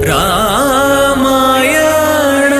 ರಾಮಾಯಣ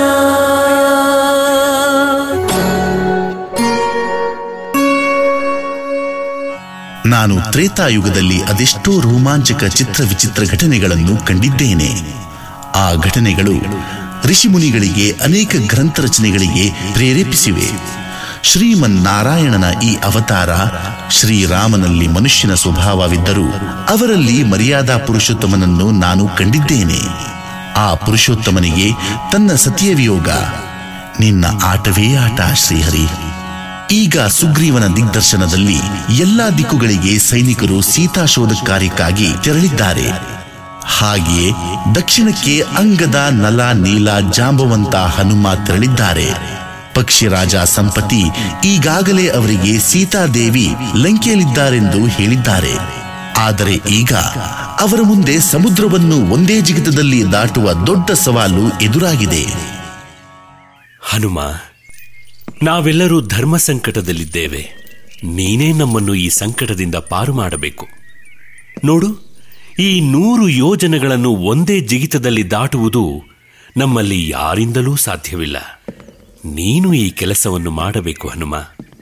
ನಾನು ತ್ರೇತಾಯುಗದಲ್ಲಿ ಅದೆಷ್ಟೋ ರೋಮಾಂಚಕ ಚಿತ್ರ ವಿಚಿತ್ರ ಘಟನೆಗಳನ್ನು ಕಂಡಿದ್ದೇನೆ ಆ ಘಟನೆಗಳು ಋಷಿಮುನಿಗಳಿಗೆ ಅನೇಕ ಗ್ರಂಥ ರಚನೆಗಳಿಗೆ ಪ್ರೇರೇಪಿಸಿವೆ ಶ್ರೀಮನ್ನಾರಾಯಣನ ಈ ಅವತಾರ ಶ್ರೀರಾಮನಲ್ಲಿ ಮನುಷ್ಯನ ಸ್ವಭಾವವಿದ್ದರೂ ಅವರಲ್ಲಿ ಮರ್ಯಾದಾ ಪುರುಷೋತ್ತಮನನ್ನು ನಾನು ಕಂಡಿದ್ದೇನೆ ಆ ಪುರುಷೋತ್ತಮನಿಗೆ ತನ್ನ ಸತಿಯ ವಿಯೋಗ ನಿನ್ನ ಆಟವೇ ಆಟ ಶ್ರೀಹರಿ ಈಗ ಸುಗ್ರೀವನ ದಿಗ್ದರ್ಶನದಲ್ಲಿ ಎಲ್ಲಾ ದಿಕ್ಕುಗಳಿಗೆ ಸೈನಿಕರು ಸೀತಾಶೋಧ ಕಾರ್ಯಕ್ಕಾಗಿ ತೆರಳಿದ್ದಾರೆ ಹಾಗೆಯೇ ದಕ್ಷಿಣಕ್ಕೆ ಅಂಗದ ನಲ ನೀಲ ಜಾಂಬವಂತ ಹನುಮ ತೆರಳಿದ್ದಾರೆ ಪಕ್ಷಿರಾಜ ಸಂಪತಿ ಈಗಾಗಲೇ ಅವರಿಗೆ ಸೀತಾದೇವಿ ಲಂಕೆಯಲ್ಲಿದ್ದಾರೆಂದು ಹೇಳಿದ್ದಾರೆ ಆದರೆ ಈಗ ಅವರ ಮುಂದೆ ಸಮುದ್ರವನ್ನು ಒಂದೇ ಜಿಗಿತದಲ್ಲಿ ದಾಟುವ ದೊಡ್ಡ ಸವಾಲು ಎದುರಾಗಿದೆ ಹನುಮ ನಾವೆಲ್ಲರೂ ಧರ್ಮ ಸಂಕಟದಲ್ಲಿದ್ದೇವೆ ನೀನೇ ನಮ್ಮನ್ನು ಈ ಸಂಕಟದಿಂದ ಪಾರು ಮಾಡಬೇಕು ನೋಡು ಈ ನೂರು ಯೋಜನೆಗಳನ್ನು ಒಂದೇ ಜಿಗಿತದಲ್ಲಿ ದಾಟುವುದು ನಮ್ಮಲ್ಲಿ ಯಾರಿಂದಲೂ ಸಾಧ್ಯವಿಲ್ಲ ನೀನು ಈ ಕೆಲಸವನ್ನು ಮಾಡಬೇಕು ಹನುಮ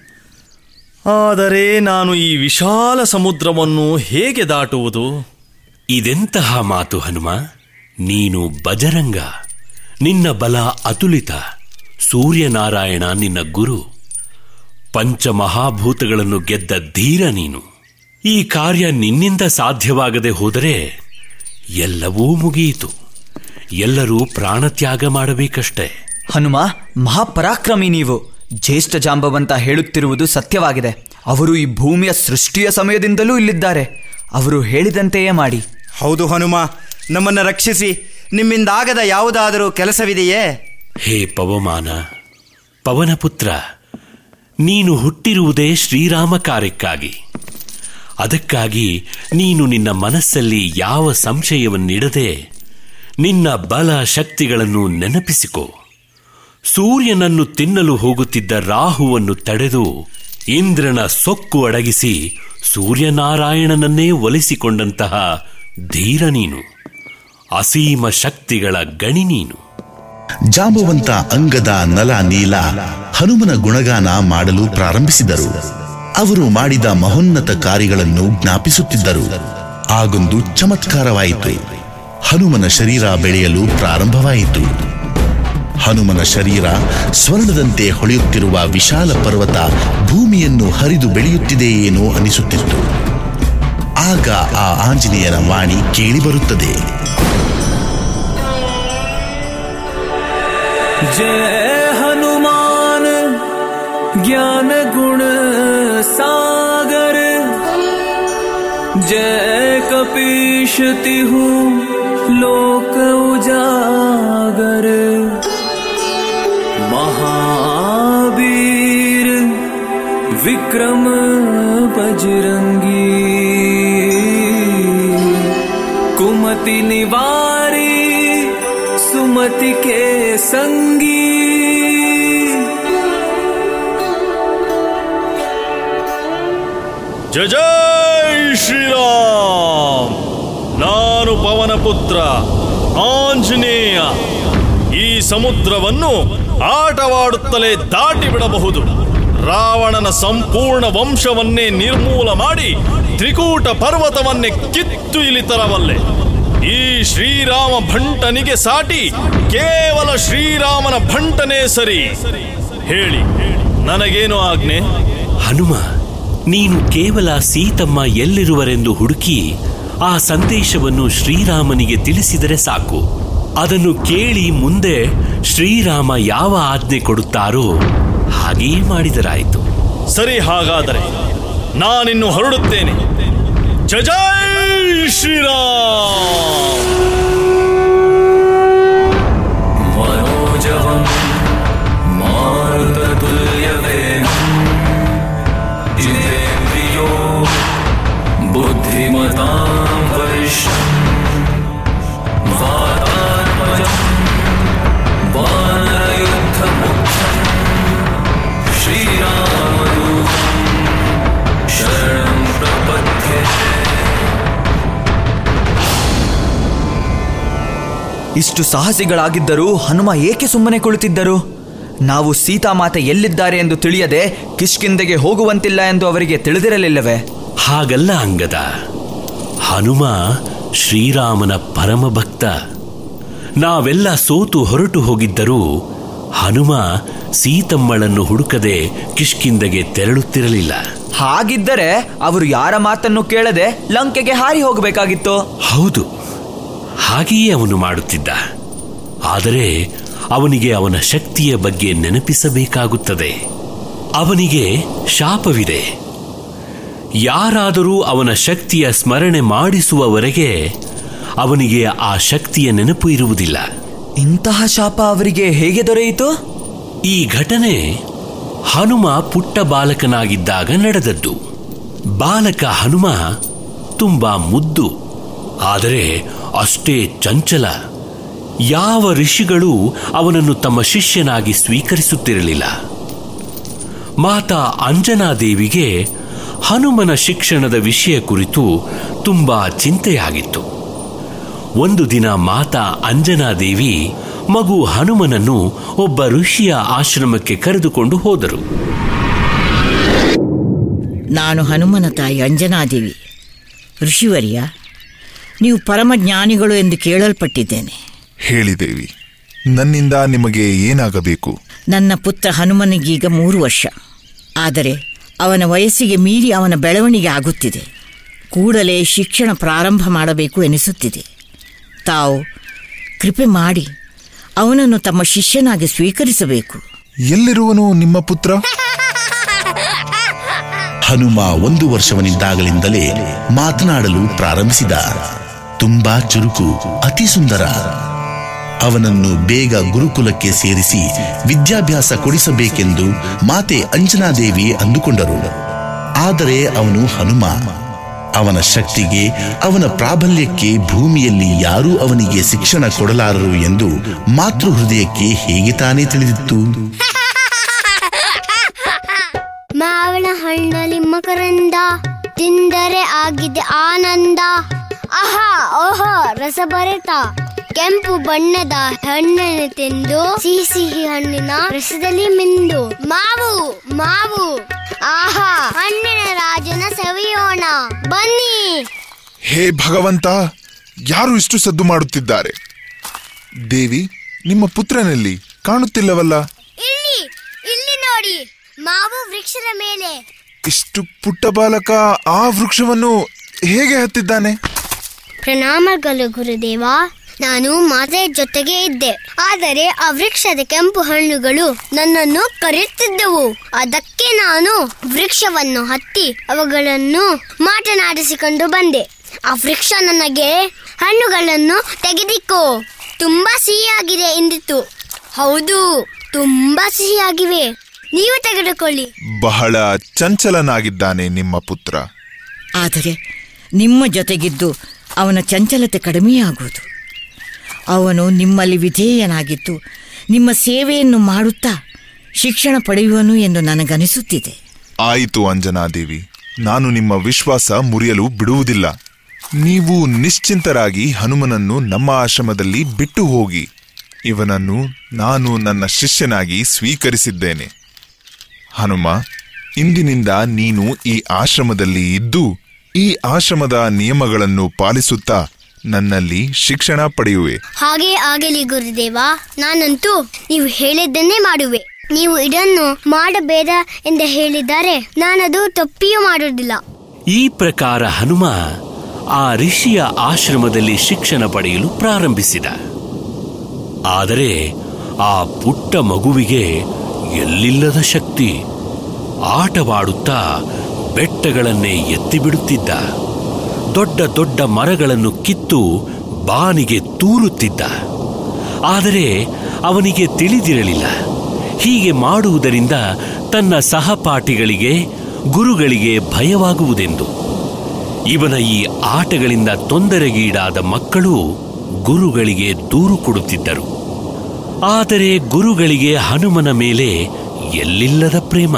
ಆದರೆ ನಾನು ಈ ವಿಶಾಲ ಸಮುದ್ರವನ್ನು ಹೇಗೆ ದಾಟುವುದು ಇದೆಂತಹ ಮಾತು ಹನುಮ ನೀನು ಬಜರಂಗ ನಿನ್ನ ಬಲ ಅತುಲಿತ ಸೂರ್ಯನಾರಾಯಣ ನಿನ್ನ ಗುರು ಪಂಚಮಹಾಭೂತಗಳನ್ನು ಗೆದ್ದ ಧೀರ ನೀನು ಈ ಕಾರ್ಯ ನಿನ್ನಿಂದ ಸಾಧ್ಯವಾಗದೆ ಹೋದರೆ ಎಲ್ಲವೂ ಮುಗಿಯಿತು ಎಲ್ಲರೂ ಪ್ರಾಣತ್ಯಾಗ ಮಾಡಬೇಕಷ್ಟೇ ಹನುಮ ಮಹಾಪರಾಕ್ರಮಿ ನೀವು ಜ್ಯೇಷ್ಠ ಜಾಂಬವಂತ ಹೇಳುತ್ತಿರುವುದು ಸತ್ಯವಾಗಿದೆ ಅವರು ಈ ಭೂಮಿಯ ಸೃಷ್ಟಿಯ ಸಮಯದಿಂದಲೂ ಇಲ್ಲಿದ್ದಾರೆ ಅವರು ಹೇಳಿದಂತೆಯೇ ಮಾಡಿ ಹೌದು ಹನುಮ ನಮ್ಮನ್ನು ರಕ್ಷಿಸಿ ನಿಮ್ಮಿಂದಾಗದ ಯಾವುದಾದರೂ ಕೆಲಸವಿದೆಯೇ ಹೇ ಪವಮಾನ ಪವನಪುತ್ರ ನೀನು ಹುಟ್ಟಿರುವುದೇ ಶ್ರೀರಾಮ ಕಾರ್ಯಕ್ಕಾಗಿ ಅದಕ್ಕಾಗಿ ನೀನು ನಿನ್ನ ಮನಸ್ಸಲ್ಲಿ ಯಾವ ಸಂಶಯವನ್ನಿಡದೆ ನಿನ್ನ ಬಲ ಶಕ್ತಿಗಳನ್ನು ನೆನಪಿಸಿಕೋ ಸೂರ್ಯನನ್ನು ತಿನ್ನಲು ಹೋಗುತ್ತಿದ್ದ ರಾಹುವನ್ನು ತಡೆದು ಇಂದ್ರನ ಸೊಕ್ಕು ಅಡಗಿಸಿ ಸೂರ್ಯನಾರಾಯಣನನ್ನೇ ಒಲಿಸಿಕೊಂಡಂತಹ ಧೀರ ನೀನು ಅಸೀಮ ಶಕ್ತಿಗಳ ಗಣಿ ನೀನು ಜಾಂಬವಂತ ಅಂಗದ ನಲ ನೀಲ ಹನುಮನ ಗುಣಗಾನ ಮಾಡಲು ಪ್ರಾರಂಭಿಸಿದರು ಅವರು ಮಾಡಿದ ಮಹೋನ್ನತ ಕಾರ್ಯಗಳನ್ನು ಜ್ಞಾಪಿಸುತ್ತಿದ್ದರು ಆಗೊಂದು ಚಮತ್ಕಾರವಾಯಿತು ಹನುಮನ ಶರೀರ ಬೆಳೆಯಲು ಪ್ರಾರಂಭವಾಯಿತು ಹನುಮನ ಶರೀರ ಸ್ವರ್ಣದಂತೆ ಹೊಳೆಯುತ್ತಿರುವ ವಿಶಾಲ ಪರ್ವತ ಭೂಮಿಯನ್ನು ಹರಿದು ಬೆಳೆಯುತ್ತಿದೆಯೇನೋ ಅನಿಸುತ್ತಿತ್ತು ಆಗ ಆ ಆಂಜನೇಯನ ವಾಣಿ ಕೇಳಿಬರುತ್ತದೆ जय हनुमान ज्ञान गुण सागर जय कपीश तिहु लोक उजागर महावीर विक्रम बजरंगी कुमति निवारी सुमति के संगी ಜಯ ಜೈ ಶ್ರೀರಾಮ್ ನಾನು ಪವನ ಪುತ್ರ ಆಂಜನೇಯ ಈ ಸಮುದ್ರವನ್ನು ಆಟವಾಡುತ್ತಲೇ ದಾಟಿ ಬಿಡಬಹುದು ರಾವಣನ ಸಂಪೂರ್ಣ ವಂಶವನ್ನೇ ನಿರ್ಮೂಲ ಮಾಡಿ ತ್ರಿಕೂಟ ಪರ್ವತವನ್ನೇ ಕಿತ್ತು ಇಲ್ಲಿ ತರಬಲ್ಲೆ ಈ ಶ್ರೀರಾಮ ಭಂಟನಿಗೆ ಸಾಟಿ ಕೇವಲ ಶ್ರೀರಾಮನ ಭಂಟನೇ ಸರಿ ಹೇಳಿ ನನಗೇನು ಆಜ್ಞೆ ಹನುಮ ನೀನು ಕೇವಲ ಸೀತಮ್ಮ ಎಲ್ಲಿರುವರೆಂದು ಹುಡುಕಿ ಆ ಸಂದೇಶವನ್ನು ಶ್ರೀರಾಮನಿಗೆ ತಿಳಿಸಿದರೆ ಸಾಕು ಅದನ್ನು ಕೇಳಿ ಮುಂದೆ ಶ್ರೀರಾಮ ಯಾವ ಆಜ್ಞೆ ಕೊಡುತ್ತಾರೋ ಹಾಗೆಯೇ ಮಾಡಿದರಾಯಿತು ಸರಿ ಹಾಗಾದರೆ ನಾನಿನ್ನು ಹೊರಡುತ್ತೇನೆ ಜಯ ಜೈ ಶ್ರೀರಾಮ್ मनोजवम् मारुततुल्यवेगम् जितेन्द्रियो बुद्धिमतां वरिष्ठम् वातात्मजम् वानरयुद्धमुख्यम् श्रीरामदूतम् शरणं प्रपद्ये ಇಷ್ಟು ಸಾಹಸಿಗಳಾಗಿದ್ದರೂ ಹನುಮ ಏಕೆ ಸುಮ್ಮನೆ ಕುಳಿತಿದ್ದರು ನಾವು ಸೀತಾಮಾತೆ ಎಲ್ಲಿದ್ದಾರೆ ಎಂದು ತಿಳಿಯದೆ ಕಿಷ್ಕಿಂದೆಗೆ ಹೋಗುವಂತಿಲ್ಲ ಎಂದು ಅವರಿಗೆ ತಿಳಿದಿರಲಿಲ್ಲವೇ ಹಾಗಲ್ಲ ಅಂಗದ ಹನುಮ ಶ್ರೀರಾಮನ ಪರಮ ಭಕ್ತ ನಾವೆಲ್ಲ ಸೋತು ಹೊರಟು ಹೋಗಿದ್ದರೂ ಹನುಮ ಸೀತಮ್ಮಳನ್ನು ಹುಡುಕದೆ ಕಿಷ್ಕಿಂದಗೆ ತೆರಳುತ್ತಿರಲಿಲ್ಲ ಹಾಗಿದ್ದರೆ ಅವರು ಯಾರ ಮಾತನ್ನು ಕೇಳದೆ ಲಂಕೆಗೆ ಹಾರಿ ಹೋಗಬೇಕಾಗಿತ್ತು ಹೌದು ಹಾಗೆಯೇ ಅವನು ಮಾಡುತ್ತಿದ್ದ ಆದರೆ ಅವನಿಗೆ ಅವನ ಶಕ್ತಿಯ ಬಗ್ಗೆ ನೆನಪಿಸಬೇಕಾಗುತ್ತದೆ ಅವನಿಗೆ ಶಾಪವಿದೆ ಯಾರಾದರೂ ಅವನ ಶಕ್ತಿಯ ಸ್ಮರಣೆ ಮಾಡಿಸುವವರೆಗೆ ಅವನಿಗೆ ಆ ಶಕ್ತಿಯ ನೆನಪು ಇರುವುದಿಲ್ಲ ಇಂತಹ ಶಾಪ ಅವರಿಗೆ ಹೇಗೆ ದೊರೆಯಿತು ಈ ಘಟನೆ ಹನುಮ ಪುಟ್ಟ ಬಾಲಕನಾಗಿದ್ದಾಗ ನಡೆದದ್ದು ಬಾಲಕ ಹನುಮ ತುಂಬಾ ಮುದ್ದು ಆದರೆ ಅಷ್ಟೇ ಚಂಚಲ ಯಾವ ಋಷಿಗಳೂ ಅವನನ್ನು ತಮ್ಮ ಶಿಷ್ಯನಾಗಿ ಸ್ವೀಕರಿಸುತ್ತಿರಲಿಲ್ಲ ಮಾತಾ ಅಂಜನಾದೇವಿಗೆ ಹನುಮನ ಶಿಕ್ಷಣದ ವಿಷಯ ಕುರಿತು ತುಂಬಾ ಚಿಂತೆಯಾಗಿತ್ತು ಒಂದು ದಿನ ಮಾತಾ ಅಂಜನಾದೇವಿ ಮಗು ಹನುಮನನ್ನು ಒಬ್ಬ ಋಷಿಯ ಆಶ್ರಮಕ್ಕೆ ಕರೆದುಕೊಂಡು ಹೋದರು ನಾನು ಹನುಮನ ತಾಯಿ ಅಂಜನಾದೇವಿ ಋಷಿವರ್ಯ ನೀವು ಪರಮಜ್ಞಾನಿಗಳು ಎಂದು ಕೇಳಲ್ಪಟ್ಟಿದ್ದೇನೆ ಹೇಳಿ ದೇವಿ ನನ್ನಿಂದ ನಿಮಗೆ ಏನಾಗಬೇಕು ನನ್ನ ಪುತ್ರ ಹನುಮನಿಗೀಗ ಮೂರು ವರ್ಷ ಆದರೆ ಅವನ ವಯಸ್ಸಿಗೆ ಮೀರಿ ಅವನ ಬೆಳವಣಿಗೆ ಆಗುತ್ತಿದೆ ಕೂಡಲೇ ಶಿಕ್ಷಣ ಪ್ರಾರಂಭ ಮಾಡಬೇಕು ಎನಿಸುತ್ತಿದೆ ತಾವು ಕೃಪೆ ಮಾಡಿ ಅವನನ್ನು ತಮ್ಮ ಶಿಷ್ಯನಾಗಿ ಸ್ವೀಕರಿಸಬೇಕು ಎಲ್ಲಿರುವನು ನಿಮ್ಮ ಪುತ್ರ ಹನುಮ ಒಂದು ವರ್ಷವನಿದ್ದಾಗಲಿಂದಲೇ ಮಾತನಾಡಲು ಪ್ರಾರಂಭಿಸಿದ ತುಂಬಾ ಚುರುಕು ಅತಿ ಸುಂದರ ಅವನನ್ನು ಬೇಗ ಗುರುಕುಲಕ್ಕೆ ಸೇರಿಸಿ ವಿದ್ಯಾಭ್ಯಾಸ ಕೊಡಿಸಬೇಕೆಂದು ಮಾತೆ ಅಂಜನಾದೇವಿ ಅಂದುಕೊಂಡರು ಆದರೆ ಅವನು ಹನುಮ ಅವನ ಶಕ್ತಿಗೆ ಅವನ ಪ್ರಾಬಲ್ಯಕ್ಕೆ ಭೂಮಿಯಲ್ಲಿ ಯಾರೂ ಅವನಿಗೆ ಶಿಕ್ಷಣ ಕೊಡಲಾರರು ಎಂದು ಮಾತೃ ಹೃದಯಕ್ಕೆ ಹೇಗೆ ತಾನೇ ತಿಳಿದಿತ್ತು ಮಾವಿನ ಹಣ್ಣಲ್ಲಿ ಮಕರಂದ ತಿಂದರೆ ಆಗಿದೆ ಆನಂದ ಆಹಾ ಓಹೋ ರಸಭರಿತ ಕೆಂಪು ಬಣ್ಣದ ಹಣ್ಣನ್ನು ತಿಂದು ಸಿಹಿ ಸಿಹಿ ಹಣ್ಣಿನ ರಸದಲ್ಲಿ ಮಿಂದು ಮಾವು ಮಾವು ಆಹಾ ಹಣ್ಣಿನ ರಾಜನ ಸವಿಯೋಣ ಬನ್ನಿ ಹೇ ಭಗವಂತ ಯಾರು ಇಷ್ಟು ಸದ್ದು ಮಾಡುತ್ತಿದ್ದಾರೆ ದೇವಿ ನಿಮ್ಮ ಪುತ್ರನಲ್ಲಿ ಕಾಣುತ್ತಿಲ್ಲವಲ್ಲ ಇಲ್ಲಿ ಇಲ್ಲಿ ನೋಡಿ ಮಾವು ವೃಕ್ಷದ ಮೇಲೆ ಇಷ್ಟು ಪುಟ್ಟ ಬಾಲಕ ಆ ವೃಕ್ಷವನ್ನು ಹೇಗೆ ಹತ್ತಿದ್ದಾನೆ ಪ್ರಣಾಮಗಳು ಗುರುದೇವ ನಾನು ಮಾತೆಯ ಜೊತೆಗೆ ಇದ್ದೆ ಆದರೆ ಆ ವೃಕ್ಷದ ಕೆಂಪು ಹಣ್ಣುಗಳು ನನ್ನನ್ನು ಕರೆಯುತ್ತಿದ್ದವು ಅದಕ್ಕೆ ನಾನು ವೃಕ್ಷವನ್ನು ಹತ್ತಿ ಅವುಗಳನ್ನು ಮಾತನಾಡಿಸಿಕೊಂಡು ಬಂದೆ ಆ ವೃಕ್ಷ ನನಗೆ ಹಣ್ಣುಗಳನ್ನು ತೆಗೆದಿಕ್ಕೋ ತುಂಬಾ ಸಿಹಿಯಾಗಿದೆ ಎಂದಿತ್ತು ಹೌದು ತುಂಬಾ ಸಿಹಿಯಾಗಿವೆ ನೀವು ತೆಗೆದುಕೊಳ್ಳಿ ಬಹಳ ಚಂಚಲನಾಗಿದ್ದಾನೆ ನಿಮ್ಮ ಪುತ್ರ ಆದರೆ ನಿಮ್ಮ ಜೊತೆಗಿದ್ದು ಅವನ ಚಂಚಲತೆ ಕಡಿಮೆಯಾಗುವುದು ಅವನು ನಿಮ್ಮಲ್ಲಿ ವಿಧೇಯನಾಗಿದ್ದು ನಿಮ್ಮ ಸೇವೆಯನ್ನು ಮಾಡುತ್ತಾ ಶಿಕ್ಷಣ ಪಡೆಯುವನು ಎಂದು ನನಗನಿಸುತ್ತಿದೆ ಆಯಿತು ಅಂಜನಾದೇವಿ ನಾನು ನಿಮ್ಮ ವಿಶ್ವಾಸ ಮುರಿಯಲು ಬಿಡುವುದಿಲ್ಲ ನೀವು ನಿಶ್ಚಿಂತರಾಗಿ ಹನುಮನನ್ನು ನಮ್ಮ ಆಶ್ರಮದಲ್ಲಿ ಬಿಟ್ಟು ಹೋಗಿ ಇವನನ್ನು ನಾನು ನನ್ನ ಶಿಷ್ಯನಾಗಿ ಸ್ವೀಕರಿಸಿದ್ದೇನೆ ಹನುಮ ಇಂದಿನಿಂದ ನೀನು ಈ ಆಶ್ರಮದಲ್ಲಿ ಇದ್ದು ಈ ಆಶ್ರಮದ ನಿಯಮಗಳನ್ನು ಪಾಲಿಸುತ್ತಾ ನನ್ನಲ್ಲಿ ಶಿಕ್ಷಣ ಪಡೆಯುವೆ ಹಾಗೆ ಆಗಲಿ ಗುರುದೇವ ನಾನಂತೂ ನೀವು ಹೇಳಿದ್ದನ್ನೇ ಮಾಡುವೆ ನೀವು ಇದನ್ನು ಮಾಡಬೇಡ ಎಂದು ಹೇಳಿದರೆ ನಾನದು ತಪ್ಪಿಯೂ ಮಾಡುವುದಿಲ್ಲ ಈ ಪ್ರಕಾರ ಹನುಮ ಆ ಋಷಿಯ ಆಶ್ರಮದಲ್ಲಿ ಶಿಕ್ಷಣ ಪಡೆಯಲು ಪ್ರಾರಂಭಿಸಿದ ಆದರೆ ಆ ಪುಟ್ಟ ಮಗುವಿಗೆ ಎಲ್ಲಿಲ್ಲದ ಶಕ್ತಿ ಆಟವಾಡುತ್ತಾ ಬೆಟ್ಟಗಳನ್ನೇ ಎತ್ತಿಬಿಡುತ್ತಿದ್ದ ದೊಡ್ಡ ದೊಡ್ಡ ಮರಗಳನ್ನು ಕಿತ್ತು ಬಾನಿಗೆ ತೂರುತ್ತಿದ್ದ ಆದರೆ ಅವನಿಗೆ ತಿಳಿದಿರಲಿಲ್ಲ ಹೀಗೆ ಮಾಡುವುದರಿಂದ ತನ್ನ ಸಹಪಾಠಿಗಳಿಗೆ ಗುರುಗಳಿಗೆ ಭಯವಾಗುವುದೆಂದು ಇವನ ಈ ಆಟಗಳಿಂದ ತೊಂದರೆಗೀಡಾದ ಮಕ್ಕಳು ಗುರುಗಳಿಗೆ ದೂರು ಕೊಡುತ್ತಿದ್ದರು ಆದರೆ ಗುರುಗಳಿಗೆ ಹನುಮನ ಮೇಲೆ ಎಲ್ಲಿಲ್ಲದ ಪ್ರೇಮ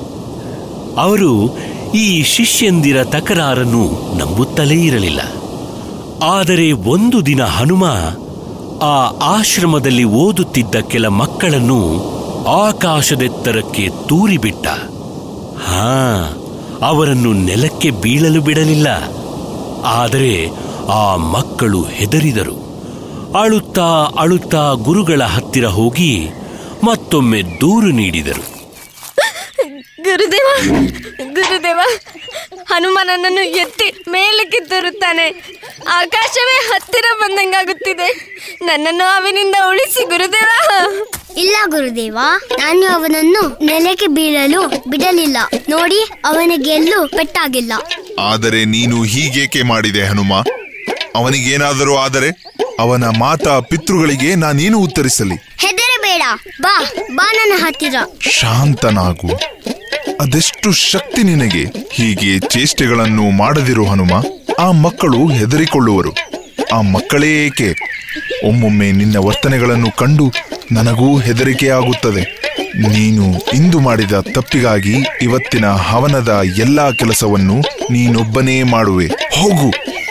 ಅವರು ಈ ಶಿಷ್ಯಂದಿರ ತಕರಾರನ್ನು ನಂಬುತ್ತಲೇ ಇರಲಿಲ್ಲ ಆದರೆ ಒಂದು ದಿನ ಹನುಮ ಆ ಆಶ್ರಮದಲ್ಲಿ ಓದುತ್ತಿದ್ದ ಕೆಲ ಮಕ್ಕಳನ್ನು ಆಕಾಶದೆತ್ತರಕ್ಕೆ ತೂರಿಬಿಟ್ಟ ಹಾ ಅವರನ್ನು ನೆಲಕ್ಕೆ ಬೀಳಲು ಬಿಡಲಿಲ್ಲ ಆದರೆ ಆ ಮಕ್ಕಳು ಹೆದರಿದರು ಅಳುತ್ತಾ ಅಳುತ್ತಾ ಗುರುಗಳ ಹತ್ತಿರ ಹೋಗಿ ಮತ್ತೊಮ್ಮೆ ದೂರು ನೀಡಿದರು ಗುರುದೇವ ಗುರುದೇವ ಹನುಮನನ್ನು ಎತ್ತಿ ಮೇಲಕ್ಕೆ ತರುತ್ತಾನೆ ಆಕಾಶವೇ ಹತ್ತಿರ ಬಂದಂಗಾಗುತ್ತಿದೆ ನನ್ನನ್ನು ಅವನಿಂದ ಉಳಿಸಿ ಗುರುದೇವ ಇಲ್ಲ ಗುರುದೇವ ನಾನು ಅವನನ್ನು ನೆಲಕ್ಕೆ ಬೀಳಲು ಬಿಡಲಿಲ್ಲ ನೋಡಿ ಅವನಿಗೆಲ್ಲೂ ಪೆಟ್ಟಾಗಿಲ್ಲ ಆದರೆ ನೀನು ಹೀಗೇಕೆ ಮಾಡಿದೆ ಹನುಮ ಅವನಿಗೇನಾದರೂ ಆದರೆ ಅವನ ಮಾತಾ ಪಿತೃಗಳಿಗೆ ನಾನೇನು ಉತ್ತರಿಸಲಿ ಹೆದರಬೇಡ ಬಾ ಬಾ ನನ್ನ ಹತ್ತಿರ ಶಾಂತನಾಗು ಅದೆಷ್ಟು ಶಕ್ತಿ ನಿನಗೆ ಹೀಗೆ ಚೇಷ್ಟೆಗಳನ್ನು ಮಾಡದಿರು ಹನುಮ ಆ ಮಕ್ಕಳು ಹೆದರಿಕೊಳ್ಳುವರು ಆ ಮಕ್ಕಳೇ ಏಕೆ ಒಮ್ಮೊಮ್ಮೆ ನಿನ್ನ ವರ್ತನೆಗಳನ್ನು ಕಂಡು ನನಗೂ ಹೆದರಿಕೆಯಾಗುತ್ತದೆ ನೀನು ಇಂದು ಮಾಡಿದ ತಪ್ಪಿಗಾಗಿ ಇವತ್ತಿನ ಹವನದ ಎಲ್ಲಾ ಕೆಲಸವನ್ನು ನೀನೊಬ್ಬನೇ ಮಾಡುವೆ ಹೋಗು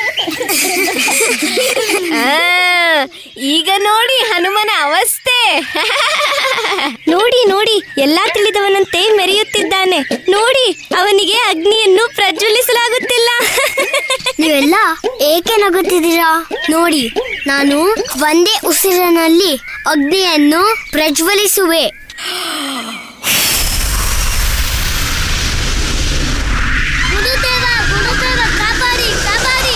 ಆ, ಈಗ ನೋಡಿ ಹನುಮನ ಅವಸ್ಥೆ ನೋಡಿ ನೋಡಿ ಎಲ್ಲಾ ತಿಳಿದವನಂತೆ ಮೆರೆಯುತ್ತಿದ್ದಾನೆ ನೋಡಿ ಅವನಿಗೆ ಅಗ್ನಿಯನ್ನು ಪ್ರಜ್ವಲಿಸಲಾಗುತ್ತಿಲ್ಲ ನೀವೆಲ್ಲ ಏಕೆ ನಗುತ್ತಿದ್ದೀರಾ ನೋಡಿ ನಾನು ಒಂದೇ ಉಸಿರಿನಲ್ಲಿ ಅಗ್ನಿಯನ್ನು ಪ್ರಜ್ವಲಿಸುವೆ ಗುರುದೇವ, ಗುರುದೇವ, ಕಾಪಾಡಿ, ಕಾಪಾಡಿ.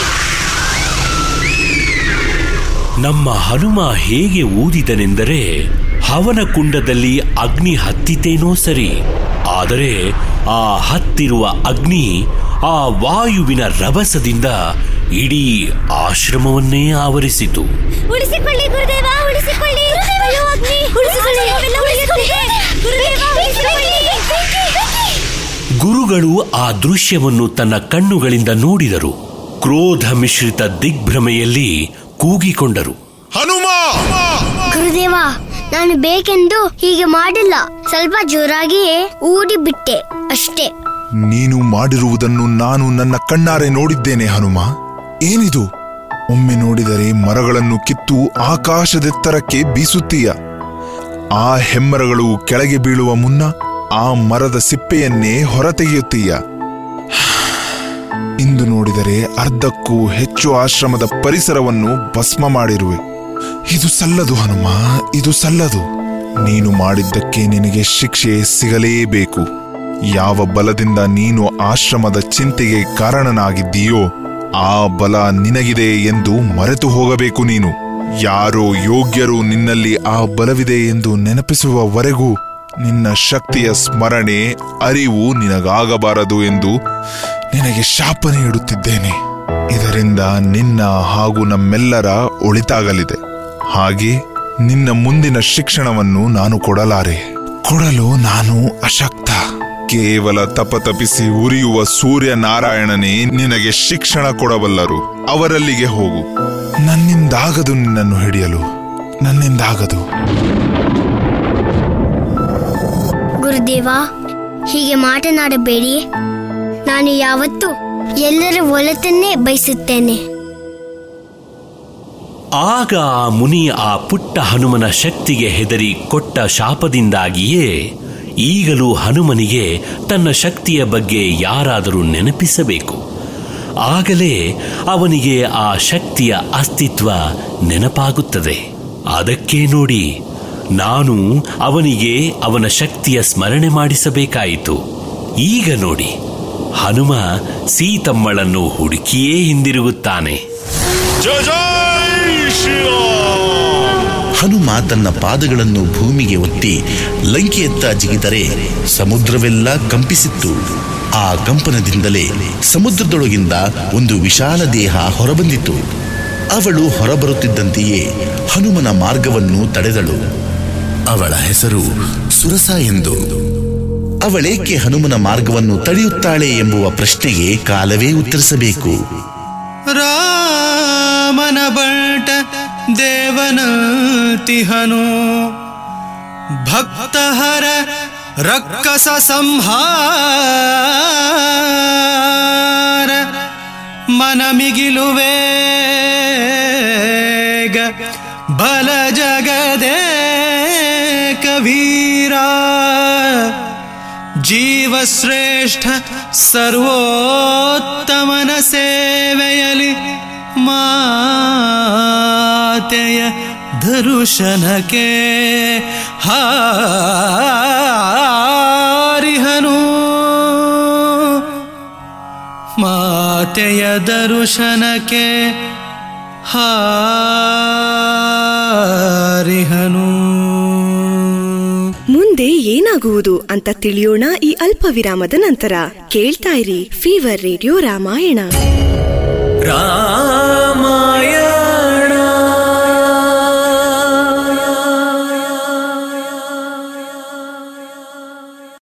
ನಮ್ಮ ಹನುಮ ಹೇಗೆ ಊದಿದನೆಂದರೆ ಹವನ ಕುಂಡದಲ್ಲಿ ಅಗ್ನಿ ಹತ್ತಿತೇನೋ ಸರಿ ಆದರೆ ಆ ಹತ್ತಿರುವ ಅಗ್ನಿ ಆ ವಾಯುವಿನ ರಭಸದಿಂದ ಇಡೀ ಆಶ್ರಮವನ್ನೇ ಆವರಿಸಿತು ಉಳಿಸಿಕೊಳ್ಳಿ ಗುರುದೇವ ಉಳಿಸಿಕೊಳ್ಳಿ ಅಯ್ಯೋ ಅಗ್ನಿ ಉಳಿಸಿಕೊಳ್ಳಿ ನಾವೆಲ್ಲ ಉಳಿಯುತ್ತೇವೆ. ಗುರುದೇವ ಉಳಿಸಿಕೊಳ್ಳಿ ಗುರುಗಳು ಆ ದೃಶ್ಯವನ್ನು ತನ್ನ ಕಣ್ಣುಗಳಿಂದ ನೋಡಿದರು ಕ್ರೋಧ ಮಿಶ್ರಿತ ದಿಗ್ಭ್ರಮೆಯಲ್ಲಿ ಕೂಗಿಕೊಂಡರು ಹನುಮ ಗುರುದೇವ ನಾನು ಬೇಕೆಂದು ಹೀಗೆ ಮಾಡಿಲ್ಲ ಸ್ವಲ್ಪ ಜೋರಾಗಿಯೇ ಊಡಿ ಬಿಟ್ಟೆ ಅಷ್ಟೇ ನೀನು ಮಾಡಿರುವುದನ್ನು ನಾನು ನನ್ನ ಕಣ್ಣಾರೆ ನೋಡಿದ್ದೇನೆ ಹನುಮ ಏನಿದು ಒಮ್ಮೆ ನೋಡಿದರೆ ಮರಗಳನ್ನು ಕಿತ್ತು ಆಕಾಶದೆತ್ತರಕ್ಕೆ ಬೀಸುತ್ತೀಯ ಆ ಹೆಮ್ಮರಗಳು ಕೆಳಗೆ ಬೀಳುವ ಮುನ್ನ ಆ ಮರದ ಸಿಪ್ಪೆಯನ್ನೇ ಹೊರತೆಗೆಯುತ್ತೀಯ ಇಂದು ನೋಡಿದರೆ ಅರ್ಧಕ್ಕೂ ಹೆಚ್ಚು ಆಶ್ರಮದ ಪರಿಸರವನ್ನು ಭಸ್ಮ ಮಾಡಿರುವೆ ಇದು ಸಲ್ಲದು ಹನುಮ ಇದು ಸಲ್ಲದು ನೀನು ಮಾಡಿದ್ದಕ್ಕೆ ನಿನಗೆ ಶಿಕ್ಷೆ ಸಿಗಲೇಬೇಕು ಯಾವ ಬಲದಿಂದ ನೀನು ಆಶ್ರಮದ ಚಿಂತೆಗೆ ಕಾರಣನಾಗಿದ್ದೀಯೋ ಆ ಬಲ ನಿನಗಿದೆ ಎಂದು ಮರೆತು ಹೋಗಬೇಕು ನೀನು ಯಾರೋ ಯೋಗ್ಯರು ನಿನ್ನಲ್ಲಿ ಆ ಬಲವಿದೆ ಎಂದು ನೆನಪಿಸುವವರೆಗೂ ನಿನ್ನ ಶಕ್ತಿಯ ಸ್ಮರಣೆ ಅರಿವು ನಿನಗಾಗಬಾರದು ಎಂದು ನಿನಗೆ ಶಾಪನೆ ಇಡುತ್ತಿದ್ದೇನೆ ಇದರಿಂದ ನಿನ್ನ ಹಾಗೂ ನಮ್ಮೆಲ್ಲರ ಒಳಿತಾಗಲಿದೆ ಹಾಗೆ ನಿನ್ನ ಮುಂದಿನ ಶಿಕ್ಷಣವನ್ನು ನಾನು ಕೊಡಲಾರೆ ಕೊಡಲು ನಾನು ಅಶಕ್ತ ಕೇವಲ ತಪತಪಿಸಿ ಉರಿಯುವ ಸೂರ್ಯ ನಾರಾಯಣನೇ ನಿನಗೆ ಶಿಕ್ಷಣ ಕೊಡಬಲ್ಲರು ಅವರಲ್ಲಿಗೆ ಹೋಗು ನನ್ನಿಂದಾಗದು ನಿನ್ನನ್ನು ಹಿಡಿಯಲು ನನ್ನಿಂದಾಗದು ಗುರುದೇವ ಹೀಗೆ ಮಾತನಾಡಬೇಡಿ ನಾನು ಯಾವತ್ತೂ ಎಲ್ಲರ ಒಲತನ್ನೇ ಬಯಸುತ್ತೇನೆ ಆಗ ಆ ಮುನಿ ಆ ಪುಟ್ಟ ಹನುಮನ ಶಕ್ತಿಗೆ ಹೆದರಿ ಕೊಟ್ಟ ಶಾಪದಿಂದಾಗಿಯೇ ಈಗಲೂ ಹನುಮನಿಗೆ ತನ್ನ ಶಕ್ತಿಯ ಬಗ್ಗೆ ಯಾರಾದರೂ ನೆನಪಿಸಬೇಕು ಆಗಲೇ ಅವನಿಗೆ ಆ ಶಕ್ತಿಯ ಅಸ್ತಿತ್ವ ನೆನಪಾಗುತ್ತದೆ ಅದಕ್ಕೆ ನೋಡಿ ನಾನು ಅವನಿಗೆ ಅವನ ಶಕ್ತಿಯ ಸ್ಮರಣೆ ಮಾಡಿಸಬೇಕಾಯಿತು ಈಗ ನೋಡಿ ಹನುಮ ಸೀತಮ್ಮಳನ್ನು ಹುಡುಕಿಯೇ ಹಿಂದಿರುಗುತ್ತಾನೆ ಹನುಮ ತನ್ನ ಪಾದಗಳನ್ನು ಭೂಮಿಗೆ ಒತ್ತಿ ಲಂಕೆಯತ್ತ ಜಿಗಿದರೆ ಸಮುದ್ರವೆಲ್ಲ ಕಂಪಿಸಿತ್ತು ಆ ಕಂಪನದಿಂದಲೇ ಸಮುದ್ರದೊಳಗಿಂದ ಒಂದು ವಿಶಾಲ ದೇಹ ಹೊರಬಂದಿತು ಅವಳು ಹೊರಬರುತ್ತಿದ್ದಂತೆಯೇ ಹನುಮನ ಮಾರ್ಗವನ್ನು ತಡೆದಳು ಅವಳ ಹೆಸರು ಸುರಸ ಎಂದು ಅವಳೇಕೆ ಹನುಮನ ಮಾರ್ಗವನ್ನು ತಡೆಯುತ್ತಾಳೆ ಎಂಬುವ ಪ್ರಶ್ನೆಗೆ ಕಾಲವೇ ಉತ್ತರಿಸಬೇಕು ರಾಮನ ಬಂಟ ದೇವನತಿಹನು ಭಕ್ತಹರ ರಕ್ಕಸ ಸಂಹಾರ ಮನ ಮಿಗಿಲುವೇಗ ಬಲ ಜಗದೇ ಕವೀರ ಜೀವಶ್ರೇಷ್ಠ ಸರ್ವೋತ್ತಮನ ಸೇವೆಯಲಿ ಮಾತೆಯ ದರುಶನಕ್ಕೆ ಹಾರಿಹನು ಮಾತೆಯ ದರುಶನಕ್ಕೆ ಹಾರಿಹನು ಮುಂದೆ ಏನಾಗುವುದು ಅಂತ ತಿಳಿಯೋಣ ಈ ಅಲ್ಪ ವಿರಾಮದ ನಂತರ ಕೇಳ್ತಾ ಇರಿ ಫೀವರ್ ರೇಡಿಯೋ ರಾಮಾಯಣ ರಾಮಾಯಣ